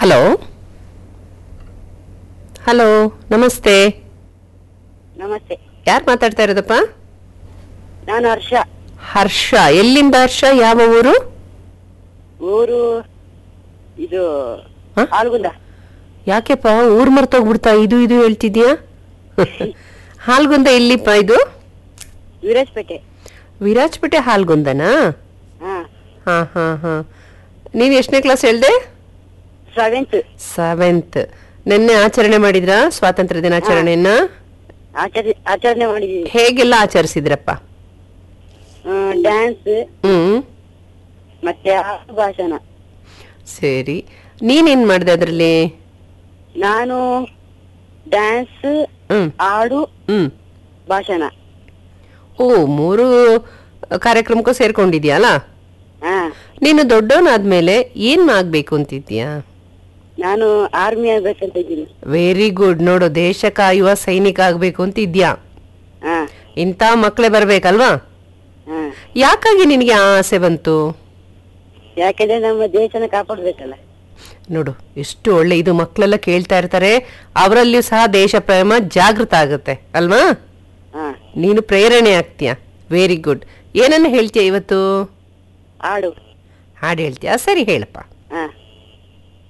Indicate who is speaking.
Speaker 1: Hello hello ನಮಸ್ತೆ
Speaker 2: ನಮಸ್ತೆ
Speaker 1: ಯಾರು ಮಾತಾಡ್ತಾ ಇರೋದಪ್ಪ
Speaker 2: ನಾನು ಹರ್ಷ
Speaker 1: ಹರ್ಷ ಎಲ್ಲಿಂದ ಹರ್ಷ ಯಾವ ಊರು
Speaker 2: ಊರು ಇದು
Speaker 1: ಹ?
Speaker 2: ಆಲ್ಗುಂದ
Speaker 1: ಯಾಕೆಪ್ಪ ಊರ್ ಮರ್ತೋಗ್ಬಿಡ್ತಾ ಇದು ಇದು ಹೇಳ್ತಿದ್ಯಾ ಹಾಲ್ಗುಂದ ಎಲ್ಲಿಪ್ಪ ಇದು
Speaker 2: ವಿರಾಜ್ಪೇಟೆ
Speaker 1: ವಿರಾಜ್ಪೇಟೆ ಹಾಲ್ಗುಂದನಾ
Speaker 2: ಹಾ
Speaker 1: ಹಾ ಹಾ ಹಾ ನೀವು ಎಷ್ಟನೇ ಕ್ಲಾಸ್ ಹೇಳ್ದೆ
Speaker 2: ಸೆವೆಂತ್
Speaker 1: ಸೆವೆಂತ್ ನಿನ್ನೆ ಆಚರಣೆ ಮಾಡಿದ್ರಾ ಸ್ವಾತಂತ್ರ್ಯ ದಿನಾಚರಣೆಯನ್ನ
Speaker 2: ಆಚರಣೆ ಆಚರಣೆ ಮಾಡಿದೀವಿ
Speaker 1: ಹೇಗೆಲ್ಲ ಆಚರಿಸಿದ್ರಪ್ಪ
Speaker 2: ಡ್ಯಾನ್ಸ್
Speaker 1: ಹ್ಮ್
Speaker 2: ಮತ್ತೆ ಆಡು ಭಾಷಣ
Speaker 1: ಸರಿ ನೀನೇನ್ ಮಾಡಿದೆ ಅದರಲ್ಲಿ
Speaker 2: ನಾನು ಡ್ಯಾನ್ಸ್
Speaker 1: ಹ್ಮ್
Speaker 2: ಹಾಡು
Speaker 1: ಹ್ಮ್
Speaker 2: ಭಾಷಣ
Speaker 1: ಓ ಮೂರು ಕಾರ್ಯಕ್ರಮಕ್ಕೂ ಸೇರ್ಕೊಂಡಿದ್ಯಲ್ಲ
Speaker 2: ಹಾ
Speaker 1: ನೀನು ದೊಡ್ಡವನಾದ್ಮೇಲೆ ಏನ್ ಆಗ್ಬೇಕು ಅಂತಿದ್ಯಾ
Speaker 2: ನಾನು ಆರ್ಮಿ ಆಗ್ಬೇಕಂತ ಇದ್ದೀನಿ
Speaker 1: ವೆರಿ ಗುಡ್ ನೋಡು ದೇಶ ಕಾಯುವ ಸೈನಿಕ ಆಗ್ಬೇಕು ಅಂತಿದ್ಯಾ
Speaker 2: ಹಾ
Speaker 1: ಇಂಥ ಮಕ್ಕಳೇ ಬರ್ಬೇಕಲ್ವಾ
Speaker 2: ಹಾ
Speaker 1: ಯಾಕಾಗಿ ನಿನಗೆ ಆ ಆಸೆ ಬಂತು
Speaker 2: ಯಾಕಂದ್ರೆ ನಮ್ಮ ದೇಶನ ಕಾಪಾಡ್ಬೇಕಲ್ಲ
Speaker 1: ನೋಡು ಎಷ್ಟು ಒಳ್ಳೆ ಇದು ಮಕ್ಕಳೆಲ್ಲ ಕೇಳ್ತಾ ಇರ್ತಾರೆ ಅವರಲ್ಲಿಯೂ ಸಹ ದೇಶ ಪ್ರೇಮ ಜಾಗೃತ ಆಗುತ್ತೆ ಅಲ್ವಾ
Speaker 2: ಹಾ
Speaker 1: ನೀನು ಪ್ರೇರಣೆ ಆಗ್ತೀಯ ವೆರಿ ಗುಡ್ ಏನನ್ನ ಹೇಳ್ತೀಯ ಇವತ್ತು
Speaker 2: ಹಾಡು
Speaker 1: ಹಾಡು ಹೇಳ್ತೀಯಾ ಸರಿ ಹೇಳಪ್ಪ